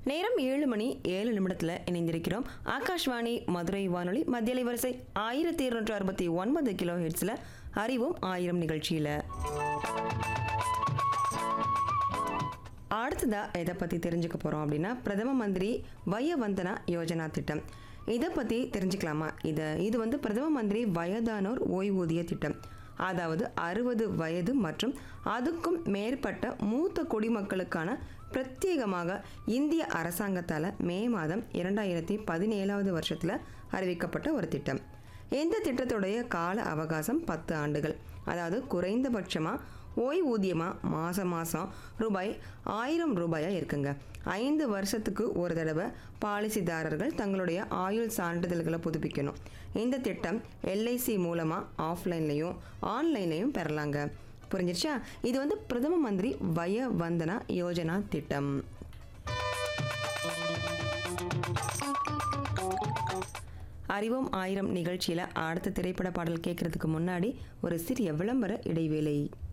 நேரம் ஏழு மணி ஏழு நிமிடத்தில் இணைந்திருக்கிறோம் ஆகாஷ்வாணி மதுரை வானொலி மத்திய வரிசை ஆயிரத்தி இருநூற்று அறுபத்தி ஒன்பது கிலோ ஹெட்ஸில் அறிவோம் ஆயிரம் நிகழ்ச்சியில் அடுத்ததா எதை பற்றி தெரிஞ்சுக்க போகிறோம் அப்படின்னா பிரதம மந்திரி வய வந்தனா யோஜனா திட்டம் இதை பற்றி தெரிஞ்சுக்கலாமா இதை இது வந்து பிரதம மந்திரி வயதானோர் ஓய்வூதிய திட்டம் அதாவது அறுபது வயது மற்றும் அதுக்கும் மேற்பட்ட மூத்த குடிமக்களுக்கான பிரத்யேகமாக இந்திய அரசாங்கத்தால் மே மாதம் இரண்டாயிரத்தி பதினேழாவது வருஷத்தில் அறிவிக்கப்பட்ட ஒரு திட்டம் இந்த திட்டத்துடைய கால அவகாசம் பத்து ஆண்டுகள் அதாவது குறைந்தபட்சமாக ஓய்வூதியமாக மாதம் மாதம் ரூபாய் ஆயிரம் ரூபாயாக இருக்குங்க ஐந்து வருஷத்துக்கு ஒரு தடவை பாலிசிதாரர்கள் தங்களுடைய ஆயுள் சான்றிதழ்களை புதுப்பிக்கணும் இந்த திட்டம் எல்ஐசி மூலமாக ஆஃப்லைன்லேயும் ஆன்லைன்லேயும் பெறலாங்க புரிஞ்சிருச்சா இது வந்து பிரதம மந்திரி வய வந்தனா யோஜனா திட்டம் அறிவோம் ஆயிரம் நிகழ்ச்சியில் அடுத்த திரைப்பட பாடல் கேட்கறதுக்கு முன்னாடி ஒரு சிறிய விளம்பர இடைவேளை